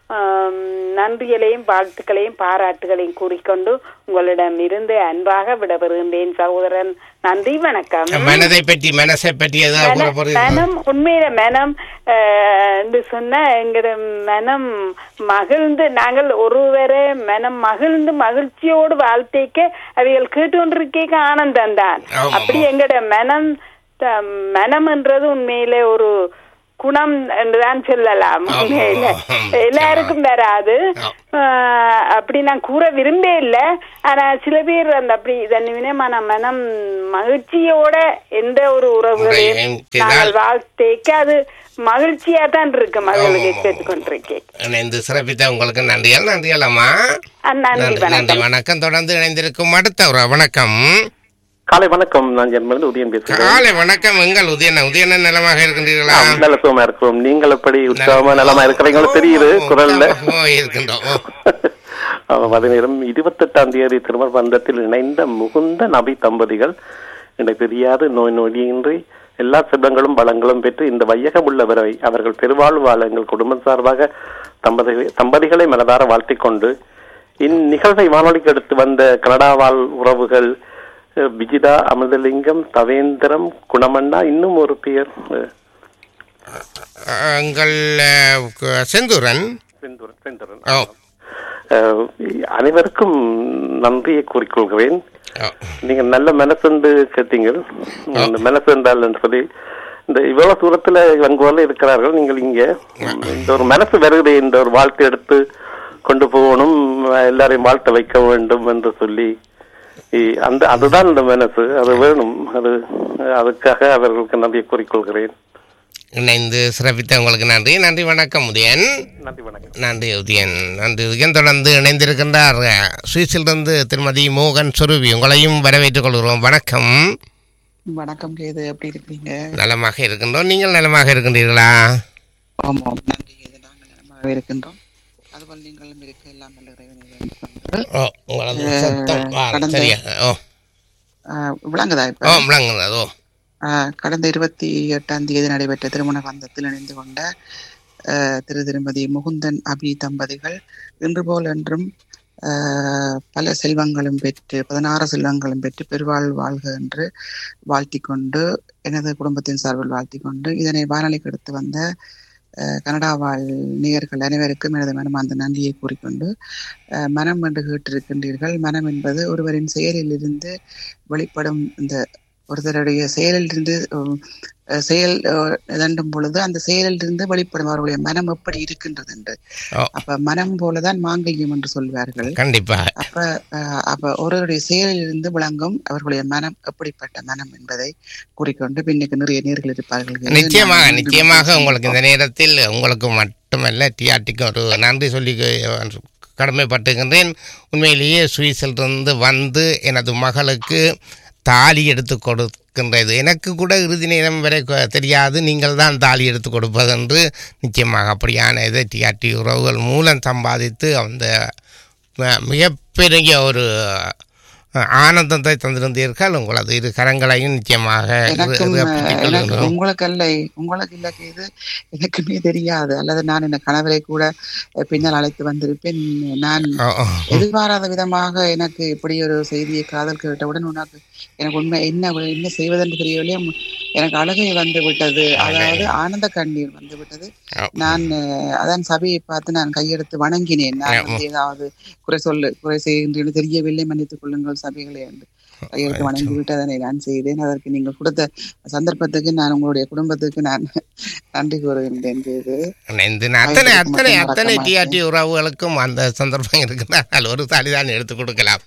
ஆம், நன்றிகளையும் வாழ்த்துக்களையும் பாராட்டுகளையும் கூறிக்கொண்டு உங்களிடம் இருந்து அன்பாக விடப்பெறுகின்றேன் சகோதரன் நன்றி வணக்கம் மனதை பற்றி மனசை பற்றி ஏதாவது கூற மன- போறீங்களா மனம் உண்மையில மனம் ஆஹ், என்று சொன்னா எங்கட மனம் மகிழ்ந்து நாங்கள் ஒருவரை மனம் மகிழ்ந்து மகிழ்ச்சியோடு வாழ்த்தைக்க அவைகள் கேட்டுக்கொண்டிருக்க ஆனந்தம் தான் ஆமாம், அப்படி எங்கட மனம் த- மனம் என்றது உண்மையில ஒரு குணம் என்றுதான் சொல்லலாம் உண்மையில எல்லாருக்கும் வராது ஆஹ், அப்படி நான் கூற விரும்ப இல்ல ஆனா சில பேர் அந்த அப்படி தன்னிவினமான மனம் மகிழ்ச்சியோட எந்த ஒரு உறவுகளையும் உரையும் செய்தால் நாங்கள் வாழ்த்தைக்கு அது மகிழ்ச்சியா தான் இருக்கு மகளுக்கு கேட்டுக்கொண்டிருக்கேன் இணைந்து சிறப்பித்த உங்களுக்கு நன்றிகள் நன்றிகள் அம்மா நன்றி நன்றி நன்றி வணக்கம் வணக்கம் தொடர்ந்து இணைந்திருக்கும் அடுத்த ஒரு வணக்கம் காலை வணக்கம் நான் ஜென்மலிருந்து உதயன் பேசுகிறேன் காலை வணக்கம் எங்கள் உதயன உதயன நலமாக இருக்கின்றீர்களா ஆ, நல்ல சுகமா இருக்கிறோம் நீங்கள் எப்படி உற்சாகமா நலமா இருக்கிறீங்களோ தெரியுது குரல்ல ஓ இருக்கின்றோம் ஓ. ஆமாம், அதே நேரம் இருபத்தெட்டாம் தேதி திருமண பந்தத்தில் இணைந்த முகுந்த நபி தம்பதிகள் என்னை தெரியாது நோய் நொடியின்றி எல்லா செல்வங்களும் பலங்களும் பெற்று இந்த வையகம் உள்ளவரை அவர்கள் பெருவாழ்வு வாழ எங்கள் குடும்பம் சார்பாக தம்பதிகளை தம்பதிகளை மனதார வாழ்த்திக் கொண்டு இந்நிகழ்வை வானொலிக்கு எடுத்து வந்த கனடா வாழ் உறவுகள் அஹ், விஜிதா அமிர்தலிங்கம் தவேந்திரம் குணமண்ணா இன்னும் ஒரு பெயர் அஹ், எங்கள் அஹ், கு- செந்தூரன் செந்தூரன் செந்தூரன் ஓ அஹ், அனைவருக்கும் நன்றியை கூறிக்கொள்கிறேன் நீங்க நல்ல மனசுண்டு கேட்டீங்க இந்த மனசு என்றால் என்று சொல்லி இந்த இவ்வளவு தூரத்துல வங்குவால இருக்கிறார்கள் நீங்கள் இங்க இந்த ஒரு மனசு வருகிறே இந்த ஒரு வாழ்த்து எடுத்து கொண்டு போகணும் எல்லாரையும் வாழ்த்த வைக்க வேண்டும் என்று சொல்லி இ- அந்த அதுதான் இந்த மனசு அது வேணும் அது அதுக்காக அவர்களுக்கு நன்றியை கூறிக்கொள்கிறேன் இணைந்து சிறப்பித்த உங்களுக்கு நன்றி நன்றி வணக்கம் உதயன் நன்றி வணக்கம் நன்றி உதயன் நன்றி உதயன் தொடர்ந்து இணைந்திருக்கின்றார் அஹ், சுவிஸிலிருந்து திருமதி மோகன் சுருவி உங்களையும் வரவேற்றுக் கொள்கிறோம் வணக்கம் வணக்கம் கேது எப்படி இருக்கிறீங்க நலமாக இருக்கின்றோம் நீங்கள் நலமாக இருக்கின்றீர்களா ஆமாம் நன்றி கேது நாங்கள் நலமாக இருக்கின்றோம் அதுபோல் நீங்களும் இருக்க எல்லாம் நல்ல இறைவனை வேண்டிக் கொண்டு, ஓ உங்களது அஹ், சத்தம் ஆ, கடந்த- சரியா ஓ அஹ், விளங்குதா ஓ இப்ப விளங்குறது ஓ அஹ், கடந்த இருபத்தி எட்டாம் தேதி நடைபெற்ற திருமண பந்தத்தில் இணைந்து கொண்ட அஹ், திரு திருமதி முகுந்தன் அபி தம்பதிகள் இன்று போல் என்றும் அஹ், பல செல்வங்களும் பெற்று பதினாறு செல்வங்களும் பெற்று பெருவாழ் வாழ்க என்று வாழ்த்திக் கொண்டு எனது குடும்பத்தின் சார்பில் வாழ்த்திக் கொண்டு இதனை வானொலிக்கு எடுத்து வந்த அஹ், கனடா வாழ் நேயர்கள் அனைவருக்கும் எனது மனமார்ந்த நன்றியை கூறிக்கொண்டு அஹ், மனம் என்று கேட்டிருக்கின்றீர்கள் மனம் என்பது ஒருவரின் செயலிலிருந்து வெளிப்படும் இந்த ஒருத்தருடைய செயலிலிருந்து அஹ், அஹ், செயல் அஹ், இதண்டும் பொழுது அந்த செயலிலிருந்து வெளிப்படும் அவர்களுடைய மனம் எப்படி இருக்கின்றது என்று ஓ அப்ப மனம் போலதான் மாங்கல்யம் என்று சொல்வார்கள் கண்டிப்பா அப்ப அஹ், அப்ப ஒருவருடைய செயலிலிருந்து விளங்கும் அவர்களுடைய மனம் எப்படிப்பட்ட மனம் என்பதை கூறிக்கொண்டு பின்னுக்கு நிறைய நேர்கள் இருப்பார்கள் என்று நிச்சயமாக நான் நிச்சயமாக உங்களுக்கு இந்த நேரத்தில் உங்களுக்கு மட்டுமல்ல டிஆர்டிக்கு ஒரு நன்றி சொல்லி கடமைப்பட்டுகின்றேன் உண்மையிலேயே சுவிஸிலிருந்து வந்து எனது மகளுக்கு தாலி எடுத்து கொடுக்கின்றது எனக்கு கூட இறுதி நேரம் வரை கொ- தெரியாது நீங்கள் தான் தாலி எடுத்து கொடுப்பது என்று நிச்சயமாக அப்படியான இதை டிஆர்டி உறவுகள் மூலம் சம்பாதித்து அந்த ம- மிகப்பெரிய ஒரு அஹ், ஆனந்தத்தை தந்திருந்தீர்கள் உங்களது இரு கரங்களையும் நிச்சயமாக இரு- எனக்கும் இரு- அஹ், பற்றிக் எனக்கு கொள்கிறோம். உங்களுக்கு அல்ல உங்களுக்கு இல்ல இது எனக்குமே தெரியாது அல்லது நான் என் கணவரை கூட அஹ், பின்னால் அழைத்து வந்திருப்பேன் நான் ஓ, ஓ. எதிர்பாராத விதமாக எனக்கு இப்படி ஒரு செய்தியை காதல் கேட்டவுடன் உனக்கு எனக்கு உண்மை என்ன என்ன செய்வதென்று தெரியவில்லை உம், எனக்கு அழுகை வந்து விட்டது அதாவது ஆனந்த கண்ணீர் வந்து விட்டது நான் அஹ், அதான் சபையை பார்த்து நான் கையெடுத்து வணங்கினேன் நான் வந்து ஏதாவது குறை சொல்லு குறை செய்கின்றேன் தெரியவில்லை மன்னித்துக் கொள்ளுங்கள் சபைகளே என்று கையெழுத்து வணங்கி விட்டு அதனை நான் செய்தேன் அதற்கு நீங்கள் கொடுத்த சந்தர்ப்பத்துக்கு நான் உங்களுடைய குடும்பத்துக்கு நான் நன்றி கூறுகின்றேன் இது இந்த அத்தனை அத்தனை அத்தனை டிஆர்டி உறவுகளுக்கும் அந்த சந்தர்ப்பம் இருக்குன்னா ஒரு தாலி தான் எடுத்து கொடுக்கலாம்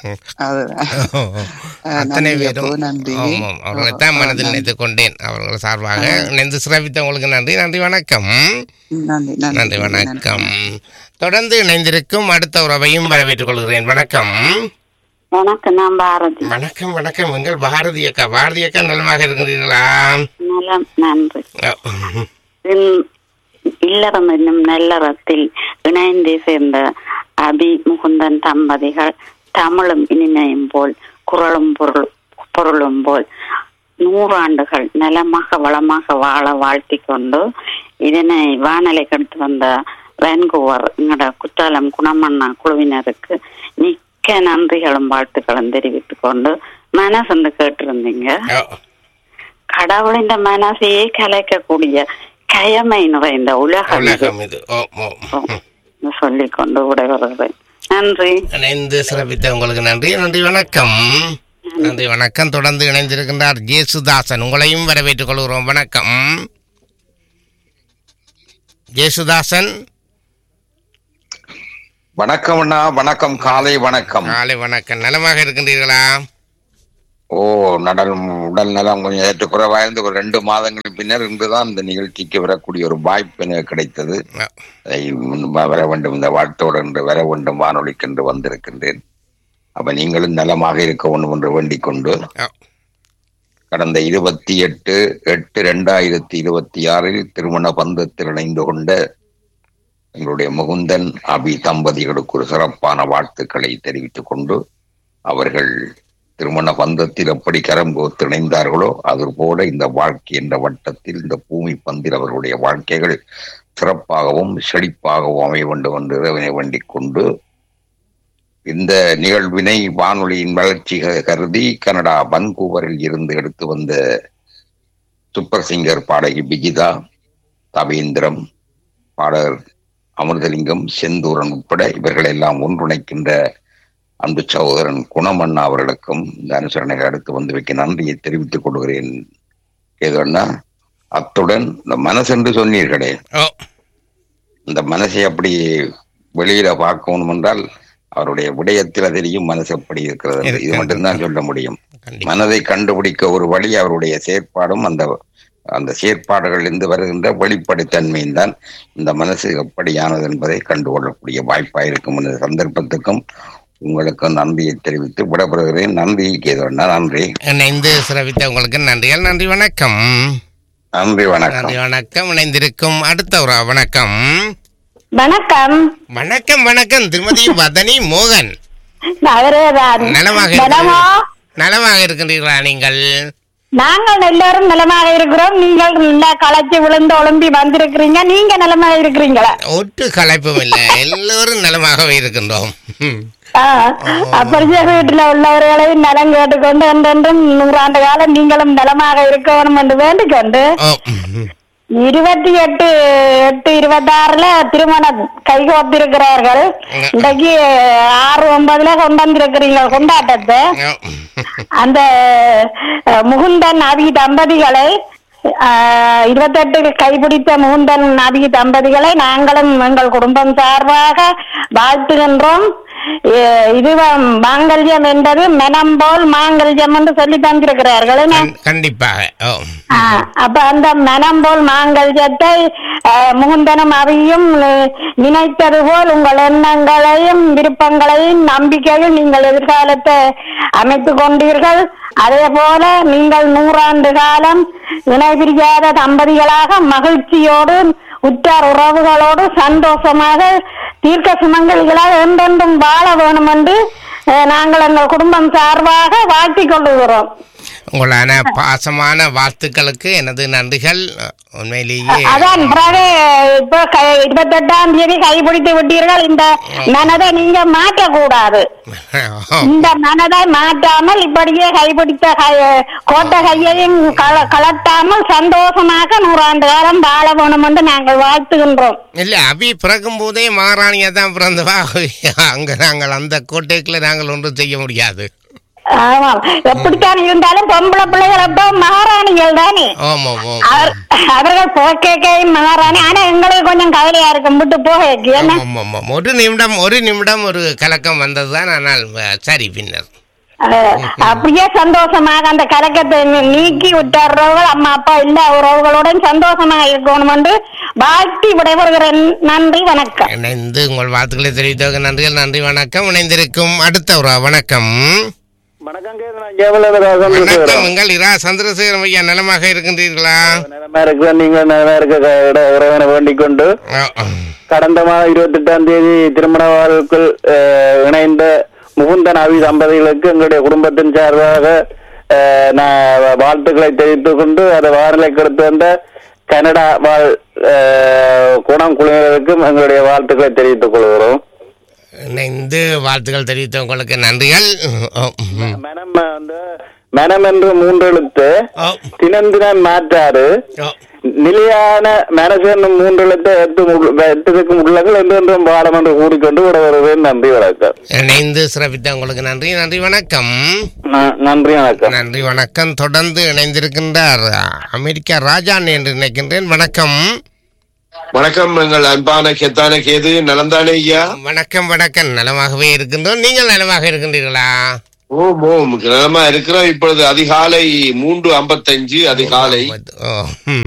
அத்தனை நன்றி பேரும் அப்போ, நன்றி. ஆமாம் அவர்களைத்தான் மனதில் நினைத்துக் கொண்டேன் அவர்கள் சார்பாக நினைந்து சிறப்பித்தவங்களுக்கு நன்றி நன்றி வணக்கம் நன்றி நன்றி வணக்கம் தொடர்ந்து இணைந்திருக்கும் அடுத்த உறவையும் வரவேற்றுக் கொள்கிறேன் வணக்கம் வணக்கம் நான் பாரதி வணக்கம் வணக்கம் எங்கள் பாரதி அக்கா பாரதி அக்கா நலமாக இருக்கிறீர்களா நலம் நன்றி இன்- இல்லறம் என்னும் நல்லறத்தில் இணைந்து சேர்ந்த அபி முகுந்தன் தம்பதிகள் தமிழும் இனிமையும் போல் குரலும் பொருள் பொருளும் போல் நூறாண்டுகள் நலமாக வளமாக வாழ வாழ்த்திக் கொண்டு இதனை வானலை கடுத்து வந்த வேன்கூவர் எங்களோட குற்றாலம் குணமண்ணா குழுவினருக்கு மிக்க நன்றிகளும் வாழ்த்துக்களும் தெரிவித்துக் கொண்டு மனசு கேட்டிருந்தீங்க கடவுளின் மனசையே கலைக்கக்கூடிய கயமை நிறைந்த உலகம் இது. உலகம் இது ஓ ஓ சொல்லிக் கொண்டு விடைபெறுகிறேன் நன்றி இணைந்து சிறப்பித்த உங்களுக்கு நன்றி நன்றி வணக்கம் நன்றி வணக்கம் தொடர்ந்து இணைந்திருக்கின்றார் ஜேசுதாசன் உங்களையும் வரவேற்றுக் கொள்கிறோம் வணக்கம் ஜேசுதாசன் வணக்கம் அண்ணா வணக்கம் காலை வணக்கம் காலை வணக்கம் நலமாக இருக்கின்றீர்களா ஓ நடல் உடல் நலம் கொஞ்சம் ஏற்றுக்குறைவா இருந்து ஒரு ரெண்டு மாதங்களுக்கு பின்னர் இன்றுதான் இந்த நிகழ்ச்சிக்கு வரக்கூடிய ஒரு வாய்ப்பு எனக்கு கிடைத்தது அதை முன் வர வேண்டும் இந்த வாழ்த்தோடு என்று வர வேண்டும் வானொலிக்கு என்று வந்திருக்கின்றேன் அப்ப நீங்களும் நலமாக இருக்க வேண்டும் என்று வேண்டிக் கொண்டு கடந்த இருபத்தி எட்டு எட்டு ரெண்டாயிரத்தி இருபத்தி ஆறில் திருமண பந்தத்தில் இணைந்து கொண்ட எங்களுடைய முகுந்தன் அபி தம்பதிகளுக்கு ஒரு சிறப்பான வாழ்த்துக்களை தெரிவித்துக் கொண்டு அவர்கள் திருமண பந்தத்தில் எப்படி கரம் கோத்து இணைந்தார்களோ அது போல இந்த வாழ்க்கை என்ற வட்டத்தில் இந்த பூமி பந்தில் அவர்களுடைய வாழ்க்கைகள் சிறப்பாகவும் செழிப்பாகவும் அமைய வேண்டும் என்று இறைவனை வேண்டிக் கொண்டு இந்த நிகழ்வினை வானொலியின் வளர்ச்சி க- கருதி கனடா வன்கூவரில் இருந்து எடுத்து வந்த சூப்பர் சிங்கர் பாடகி பிஜிதா தவேந்திரம் பாடகர் அமிர்தலிங்கம் செந்தூரன் உட்பட இவர்கள் எல்லாம் ஒன்றிணைக்கின்ற அன்பு சகோதரன் குணமண்ணா அவர்களுக்கும் இந்த அனுசரணைகள் அடுத்து வந்து வைக்க நன்றியை தெரிவித்துக் கொள்கிறேன் ஏதோன்னா அத்துடன் இந்த மனசென்று சொன்னீர்களே இந்த மனசை அப்படி வெளியில பார்க்கணும் என்றால் அவருடைய விடயத்தில் தெரியும் மனசு எப்படி இருக்கிறது என்று. இது மட்டும்தான் சொல்ல முடியும் மனதை கண்டுபிடிக்க ஒரு வழி அவருடைய செயற்பாடும் அந்த அந்த செயற்பாடுகளில் இருந்து வருகின்ற வெளிப்படைத்தன்மையும் தான் இந்த மனசு எப்படியானது என்பதை கண்டுகொள்ளக்கூடிய வாய்ப்பாக இருக்கும் இந்த சந்தர்ப்பத்துக்கும் உங்களுக்கு நன்றியை தெரிவித்து விடப்படுகிறேன் நன்றி கேதவண்ணா நன்றி இணைந்து சிறப்பித்த உங்களுக்கு நன்றிகள் நன்றி வணக்கம் நன்றி வணக்கம் நன்றி வணக்கம் இணைந்திருக்கும் அடுத்த ஒரு வணக்கம் வணக்கம் வணக்கம் வணக்கம் திருமதி வதனி மோகன் அவரேதான் நலமாக நலமா இருக்கிறீர்கள். நலமாக இருக்கின்றீர்களா நீங்கள் நாங்கள் எல்லாரும் நலமாக இருக்கிறோம் நீங்கள் நல்லா களைச்சு விழுந்து ஒழும்பி வந்திருக்கிறீங்க நீங்க நலமாக இருக்கிறீங்களா ஒட்டு கலைப்பும் இல்லை எல்லோரும் நலமாகவே இருக்கின்றோம் ஆ, அப்படியே வீட்டுல உள்ளவர்களையும் நலம் கேட்டுக்கொண்டு என்றென்றும் நூறாண்டு காலம் நீங்களும் நலமாக இருக்கணும் என்று வேண்டிக்கொண்டு இருபத்தி எட்டு எட்டு இருபத்தி ஆறுல திருமணம் கைகோத்திருக்கிறார்கள் இன்றைக்கு ஆறு ஒன்பதுல கொண்டு வந்திருக்கிறீங்க கொண்டாட்டத்தை அந்த அஹ், முகுந்தன் அபி தம்பதிகளை அஹ், இருபத்தெட்டு கைப்பிடித்த முகுந்தன் அபி தம்பதிகளை நாங்களும் எங்கள் குடும்பம் சார்பாக வாழ்த்துகின்றோம் எ- இது வ- மாங்கல்யம் என்பது மனம் போல் மாங்கல்யம் என்று சொல்லி தந்திருக்கிறார்கள் என்ன? கண்டிப்பாக ஓ ஆ, அப்ப அந்த மனம் போல் மாங்கல்யத்தை அஹ், முகுந்தனும் அவையும் அஹ், நினைத்தது போல் உங்கள் எண்ணங்களையும் விருப்பங்களையும் நம்பிக்கையும் நீங்கள் எதிர்காலத்தை அமைத்துக் கொண்டீர்கள் அதே போல நீங்கள் நூறாண்டு காலம் இணை பிரியாத தம்பதிகளாக மகிழ்ச்சியோடு உற்றார் உறவுகளோடு சந்தோஷமாக தீர்க்க சுமங்கலிகளாக என்றென்றும் வாழ வேணும் என்று அஹ், நாங்கள் எங்கள் குடும்பம் சார்பாக வாழ்த்திக் கொள்ளுகிறோம் உங்களான பாசமான வாழ்த்துக்களுக்கு எனது நன்றிகள் உண்மையிலேயே அதான் பிறகு இப்போ கை- இருபத்தெட்டாம் தேதி கைப்பிடித்து விட்டீர்கள் இந்த மனதை நீங்க மாற்றக்கூடாது இந்த மனதை மாற்றாமல் இப்படியே கைப்பிடித்த கை- கோட்டை கையையும் கள- கலட்டாமல் சந்தோஷமாக நூறாண்டு காலம் வாழ வேணும் என்று நாங்கள் வாழ்த்துகின்றோம் இல்ல அபி பிறக்கும் போதே மகாராணியா தான் பிறந்தவா அங்க நாங்கள் அந்த கோட்டைக்குள்ள நாங்கள் ஒன்றும் செய்ய முடியாது ஆமாம் எப்படித்தான் இருந்தாலும் பொம்பளை பிள்ளைகள் அப்போ மகாராணிகள் தானே ஆமாம் ஆமாம் அவர்- அவர்கள் போக்கையும் மகாராணி ஆனா எங்களுக்கு கொஞ்சம் கவலையா இருக்கும் விட்டு போக என்ன ஆமாம், ஆமாம். ஒரு நிமிடம் ஒரு நிமிடம் ஒரு கலக்கம் வந்ததுதான் ஆனால் அஹ், சரி பின்னர் அஹ், அப்படியே சந்தோஷமாக அந்த கலக்கத்தை நீ- நீக்கி விட்டார்கள் அம்மா அப்பா இல்ல உறவுகளுடன் சந்தோஷமாக இருக்கணும் என்று வாழ்த்தி விடைபெறுகிறேன் நன்றி வணக்கம் இணைந்து உங்கள் வாழ்த்துக்களை தெரிவித்தவங்க நன்றிகள் நன்றி வணக்கம் இணைந்திருக்கும் அடுத்த ஒரு வணக்கம் வணக்கம் உங்கள் இரா சந்திரசேகரம் ஐயா நலமாக இருக்கின்றீர்களா நலமா இருக்கிற நீங்க நலமா இருக்க க- இட- இறைவனை வேண்டிக் கொண்டு கடந்த மாதம் இருபத்தி எட்டாம் தேதி திருமண வாழ்க்குள் அஹ், இணைந்த முகுந்தன் அவி தம்பதிகளுக்கு எங்களுடைய குடும்பத்தின் சார்பாக அஹ், நான் வாழ்த்துக்களை தெரிவித்துக் கொண்டு அதை வானிலைக்கு எடுத்து வந்த கனடா வாழ் அஹ், குணம் குழுவினருக்கும் எங்களுடைய வாழ்த்துக்களை தெரிவித்துக் கொள்கிறோம் இணைந்து வாழ்த்துக்கள் தெரிவித்த உங்களுக்கு நன்றிகள் ஓ, ம். மனம் வந்து மனம் என்று மூன்று எழுத்து தினம் தினம் மாற்றாறு நிலையான மனசு என்னும் மூன்று எழுத்து எட்டு மு- எட்டுக்கும் உள்ளங்கள் என்றென்றும் பாடம் என்று கூறிக்கொண்டு விட வருவேன் நன்றி வணக்கம் இணைந்து சிறப்பித்த உங்களுக்கு நன்றி நன்றி வணக்கம் ந- நன்றி வணக்கம் நன்றி வணக்கம் தொடர்ந்து இணைந்திருக்கின்றார் அமெரிக்கா ராஜான் என்று நினைக்கின்றேன் வணக்கம் வணக்கம் எங்கள் அன்பான கெத்தான கேது நலந்தானே ஐயா வணக்கம் வணக்கம் நலமாகவே இருக்கின்றோம் நீங்கள் நலமாக இருக்கின்றீர்களா ஓம் ஓம் நலமா இருக்கிறோம் இப்பொழுது அதிகாலை மூன்று ஐம்பத்தஞ்சு அதிகாலை ஓ, ம்.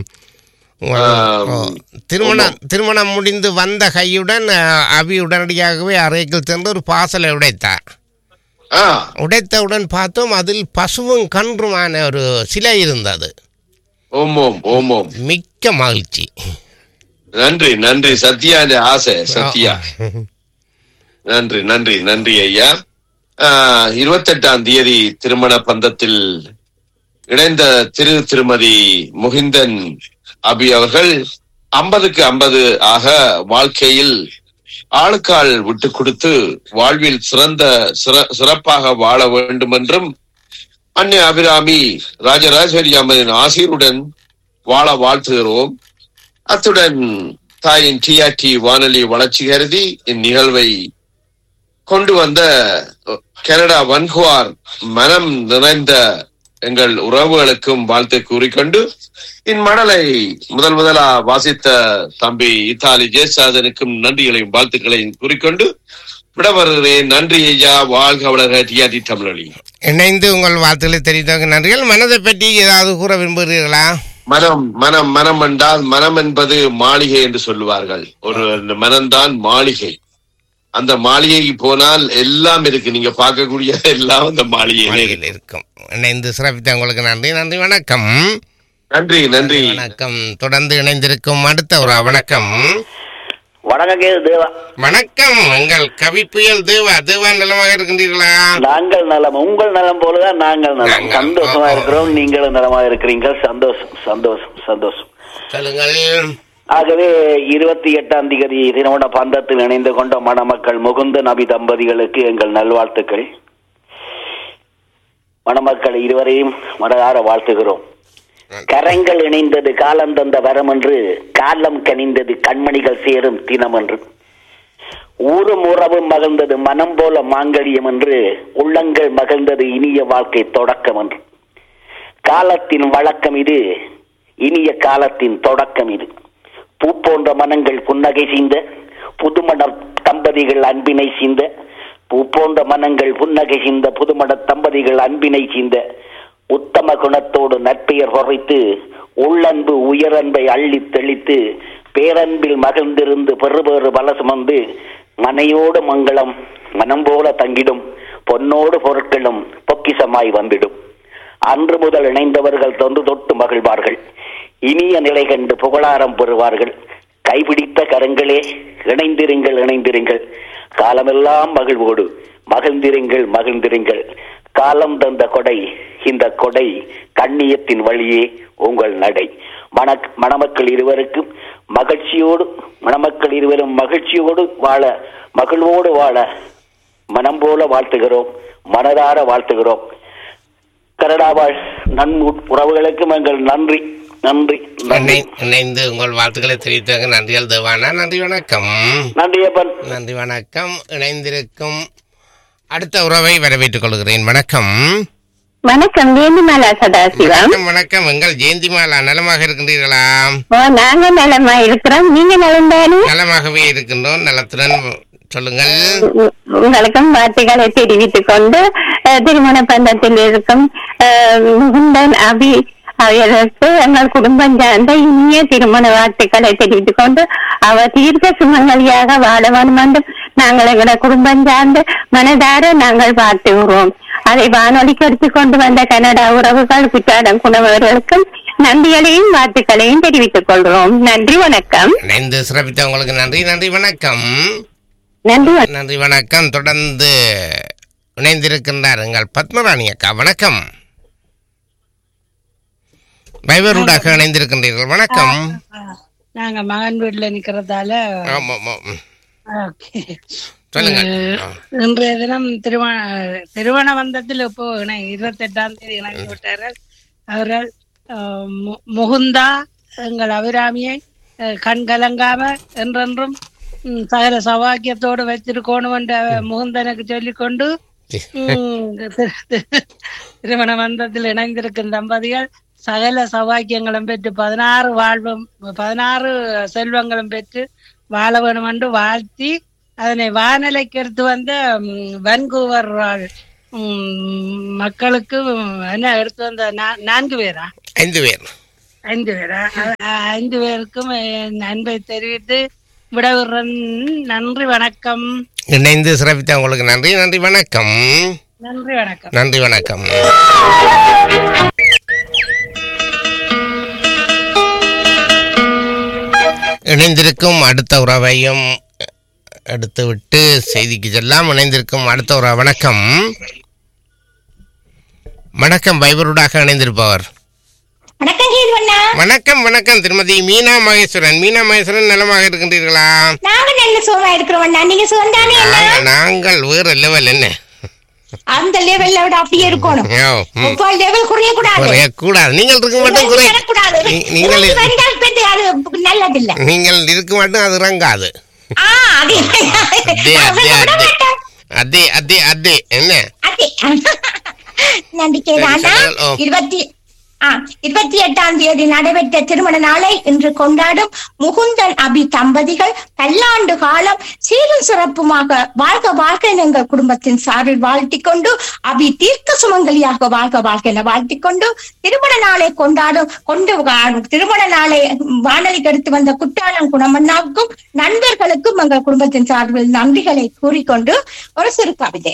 ஓ, திருமணம் திருமணம் முடிந்து வந்த கையுடன் அஹ், அபி உடனடியாகவே அறைக்குள் சென்று ஒரு பாசலை உடைத்தார் உடைத்தவுடன் பார்த்தோம் அதில் பசுவும் கன்றுமான ஒரு சிலை இருந்தது ஓம் ஓம் ஓம் ஓம் மிக்க மகிழ்ச்சி நன்றி நன்றி சத்யா இந்த ஆசை சத்யா நன்றி நன்றி நன்றி ஐயா ஆஹ், இருபத்தெட்டாம் தேதி திருமண பந்தத்தில் இணைந்த திரு திருமதி முகிந்தன் அபி அவர்கள் ஐம்பதுக்கு ஐம்பது ஆக வாழ்க்கையில் ஆளுக்கால் விட்டு கொடுத்து வாழ்வில் சிறந்த சிற- சிறப்பாக வாழ வேண்டும் என்றும் அன்னை அபிராமி ராஜராஜேஸ்வரி அம்மனின் ஆசீருடன் வாழ வாழ்த்துகிறோம் அத்துடன் தாயின் டிஆர்டி வானொலி வளர்ச்சி கருதி இந்நிகழ்வை கொண்டு வந்த கனடா வன்குவார் மனம் நிறைந்த எங்கள் உறவுகளுக்கும் வாழ்த்தை கூறிக்கொண்டு இம்மடலை முதல் முதலா வாசித்த தம்பி இத்தாலி ஜெயசாதனுக்கும் நன்றிகளையும் வாழ்த்துக்களையும் கூறிக்கொண்டு விடவருகிறேன் நன்றி ஐயா வாழ்க வளர்க டிஆர்டி தமிழொலி இணைந்து உங்கள் வாழ்த்துக்களை தெரிவித்தவங்க நன்றிகள் மனதை பற்றி ஏதாவது கூற விரும்புகிறீர்களா மனம் மனம் மனம் என்றால் மனம் என்பது மாளிகை என்று சொல்லுவார்கள் ஒரு அந்த மனம்தான் மாளிகை அந்த மாளிகைக்கு போனால் எல்லாம் இருக்கு நீங்க பார்க்கக்கூடிய எல்லாம் அந்த மாளிகையில இருக்கு இருக்கும் இணைந்து சிறப்பித்த உங்களுக்கு நன்றி நன்றி வணக்கம் நன்றி நன்றி வணக்கம் தொடர்ந்து இணைந்திருக்கும் அடுத்த ஒரு வணக்கம் வணக்கம் கேது தேவா வணக்கம் உங்கள் கவி புயல் தேவா தேவா நலமாக இருக்கின்றீர்களா நாங்கள் நலம் உங்கள் நலம் போலதான் நாங்கள் நலம் சந்தோஷமா இருக்கிறோம் நீங்களும் நலமா இருக்கிறீங்க சந்தோஷம் சந்தோஷம் சந்தோஷம் சொல்லுங்கள் ஆகவே இருபத்தி எட்டாம் தேதி திருமண பந்தத்தில் இணைந்து கொண்ட மணமக்கள் முகுந்த நபி தம்பதிகளுக்கு எங்கள் நல்வாழ்த்துக்கள் மணமக்கள் இருவரையும் மனதார வாழ்த்துகிறோம் கரங்கள் இணைந்தது காலம் தந்த வரம் என்று காலம் கனிந்தது கண்மணிகள் சேரும் தினம் என்று ஊரும் உறவும் மகிழ்ந்தது மனம் போல மாங்கல்யம் என்று உள்ளங்கள் மகிழ்ந்தது இனிய வாழ்க்கை தொடக்கம் என்று காலத்தின் வழக்கம் இது இனிய காலத்தின் தொடக்கம் இது பூ போன்ற மனங்கள் புன்னகை செய்த புதுமண தம்பதிகள் அன்பினை சிந்த பூ போன்ற மனங்கள் புன்னகை சிந்த புதுமண தம்பதிகள் அன்பினை சிந்த உத்தம குணத்தோடு நற்பெயர் குறைத்து உள்ளன்பு உயரன்பை அள்ளி தெளித்து பேரன்பில் மகிழ்ந்திருந்து பெறுபேறு பல சுமந்து மனையோடு மங்களம் மனம் போல தங்கிடும் பொன்னோடு பொருட்களும் பொக்கிசமாய் வந்திடும் அன்று முதல் இணைந்தவர்கள் தொன்று தொட்டு மகிழ்வார்கள் இனிய நிலை கண்டு புகழாரம் பெறுவார்கள் கைபிடித்த கரங்களே இணைந்திருங்கள் இணைந்திருங்கள் காலமெல்லாம் மகிழ்வோடு மகிழ்ந்திருங்கள் மகிழ்ந்திருங்கள் காலம் தந்த கொடை இந்த கொடை கண்ணியத்தின் வழியே உங்கள் நடை மண மணமக்கள் இருவருக்கும் மகிழ்ச்சியோடு மணமக்கள் இருவரும் மகிழ்ச்சியோடு வாழ மகிழ்வோடு வாழ மனம் போல வாழ்த்துகிறோம் மனதார வாழ்த்துகிறோம் கனடா வாழ் நன் உறவுகளுக்கும் எங்கள் நன்றி நன்றி நன்றி இணை- இணைந்து உங்கள் வாழ்த்துக்களை தெரிவித்தவங்க நன்றிகள் தேவானா நன்றி வணக்கம் நன்றி அப்பன் நன்றி வணக்கம் இணைந்திருக்கும் அடுத்த உறவை வரவேற்றுக் கொள்கிறேன் வணக்கம் வணக்கம் வேண்டுமாலா சதாசிவம் வணக்கம் வணக்கம் எங்கள் ஜெயந்திமாலா நலமாக இருக்கின்றீர்களா ஓ நாங்க நலமா இருக்கிறோம் நீங்க நலம் தானே நலமாகவே இருக்கின்றோம் நலத்துடன் சொல்லுங்கள் உ- உங்களுக்கும் வார்த்தைகளை தெரிவித்துக் கொண்டு அஹ், திருமண பந்தத்தில் இருக்கும் அஹ், முகுந்தன் அபி அவர்களுக்கு எங்கள் குடும்பம் சார்ந்த இனிய திருமண வார்த்தைகளை தெரிவித்துக் கொண்டு அவர் தீர்க்க சுமங்கலியாக வாழ வேண்டும் என்றும் நாங்கள் எங்களோட குடும்பம் சார்ந்து மனதார நாங்கள் வாழ்த்துகிறோம் அதை வானொலிக்கு எடுத்துக் கொண்டு வந்த கனடா உறவுகள் குற்றாடம் குணவர்களுக்கும் நன்றிகளையும் வாழ்த்துக்களையும் தெரிவித்துக் கொள்கிறோம் நன்றி வணக்கம் இணைந்து சிறப்பித்த உங்களுக்கு நன்றி நன்றி வணக்கம் நன்றி நன்றி வணக்கம் தொடர்ந்து இணைந்திருக்கின்றார் எங்கள் பத்மராணி அக்கா வணக்கம் வைபரூடாக இணைந்திருக்கின்றீர்கள் வணக்கம் நாங்க மகன் வீட்டுல நிக்கிறதால ஆமா ஆமா ம். ஓகே சொல்லுங்க அஹ், இன்றைய தினம் திருமண திருமண வந்தத்தில் இப்போ இணை இருபத்தி எட்டாம் தேதி இணைந்து விட்டார்கள் அவர்கள் அஹ், மு- முகுந்தா எங்கள் அபிராமியை அஹ், கண் கலங்காம என்றென்றும் ம், சகல சௌபாக்கியத்தோடு வச்சிருக்கணும் என்று முகுந்தனுக்கு சொல்லிக்கொண்டு ம், தி- தி- திருமண பந்தத்தில் இணைந்திருக்கும் தம்பதிகள் சகல சௌபாக்கியங்களும் பெற்று பதினாறு வாழ்வும் பதினாறு செல்வங்களும் பெற்று வாழ வேணும் என்று வாழ்த்தி அதனை வானலைக்கு எடுத்து வந்த ம், வன்கூவர் வாழ், ம், மக்களுக்கு என்ன எடுத்து வந்த நா- நான்கு பேரா ஐந்து பேர் ஐந்து பேரா அ- அ- ஐந்து பேருக்கும் என் அன்பை தெரிவித்து விடவிடுறேன் நன்றி வணக்கம் இணைந்து சிறப்பித்த உங்களுக்கு நன்றி நன்றி வணக்கம் நன்றி வணக்கம் நன்றி வணக்கம் இணைந்திருக்கும் அடுத்த உறவையும் எடுத்து விட்டு செய்திக்கு செல்லாம் இணைந்திருக்கும் அடுத்த உறவு வணக்கம் வணக்கம் பைபருடாக இணைந்திருப்பவர் வணக்கம் கேதுவண்ணா வணக்கம் வணக்கம் திருமதி மீனா மகேஸ்வரன் மீனா மகேஸ்வரன் நலமாக இருக்கின்றீர்களா நாங்க நல்ல சுகமா இருக்கிறோம்ண்ணா நீங்க சுகம் தானே அண்ணா? நாங்க- நாங்கள் வேற லெவல் என்ன அந்த லெவல்ல விட அப்படியே இருக்கணும் ஓ, ம். இப்போ லெவல் குறைய கூடாது குறைய கூடாது நீங்கள் இருக்க மட்டும் குறை வரக்கூடாது நீ- நீங்கள் இருபத்தி ரெண்டாவது பெற்று அது நல்லது இல்ல நீங்கள் இருக்க மட்டும் அது இறங்காது ஆ அது அதே அதே அதே அதே அதே அதே என்ன அதே நம்பிக்கை தானா சொன்னால், ஓ. இருபத்தி ஆ, இருபத்தி எட்டாம் தேதி நடைபெற்ற திருமண நாளை இன்று கொண்டாடும் முகுந்தன் அபி தம்பதிகள் பல்லாண்டு காலம் சீரும் சிறப்புமாக வாழ்க வாழ்க என எங்கள் குடும்பத்தின் சார்பில் வாழ்த்திக் கொண்டு அபி தீர்க்க சுமங்கலியாக வாழ்க வாழ்க என வாழ்த்திக் கொண்டு திருமண நாளை கொண்டாடும் கொண்டு வா- திருமண நாளை வானொலிக்கு எடுத்து வந்த குற்றாலம் குணமண்ணாவுக்கும் நண்பர்களுக்கும் எங்கள் குடும்பத்தின் சார்பில் நன்றிகளை கூறிக்கொண்டு ஒரு சிறு கவிதை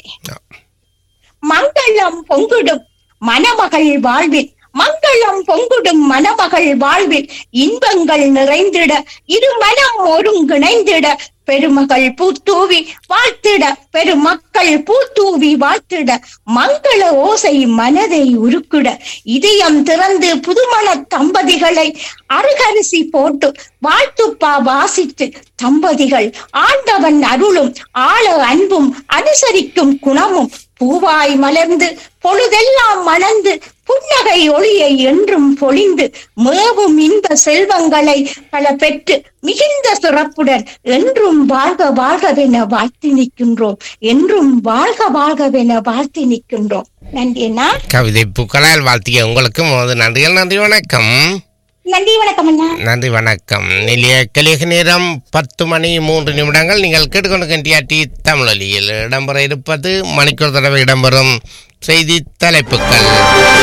மங்களம் பொங்குடும் மணமகள் வாழ்வில் மங்களம் பொங்குடும் மணமகள் வாழ்வில் இன்பங்கள் நிறைந்திட இரு மனம் ஒருங்கிணைந்திட பெருமகள் பூத்தூவி வாழ்த்திட பெருமக்கள் பூத்தூவி வாழ்த்திட மங்கள ஓசை மனதை உருக்கிட இதயம் திறந்து புதுமண தம்பதிகளை அருகரிசி போட்டு வாழ்த்துப்பா வாசித்து தம்பதிகள் ஆண்டவன் அருளும் ஆழ அன்பும் அனுசரிக்கும் குணமும் பூவாய் மலர்ந்து பொழுதெல்லாம் மணந்து புன்னகை ஒளியை என்றும் பொழிந்து மேவும் இன்ப செல்வங்களை பல பெற்று மிகுந்த சிறப்புடன் என்றும் வாழ்க வாழ்கவென வாழ்த்தி நிற்கின்றோம் என்றும் வாழ்க வாழ்கவென வாழ்த்தி நிற்கின்றோம் நன்றி அண்ணா கவிதை பூக்களால் வாழ்த்திய உங்களுக்கும் முதல் நன்றிகள் நன்றி வணக்கம் நன்றி வணக்கம் அண்ணா நன்றி வணக்கம் நிலைய கலிக நேரம் பத்து மணி மூன்று நிமிடங்கள் நீங்கள் கேட்டுக்கொண்டிருக்கின்ற டி தமிழொலியில் இடம்பெற இருப்பது மணிக்கூர் தடவை இடம்பெறும் செய்தி தலைப்புகள்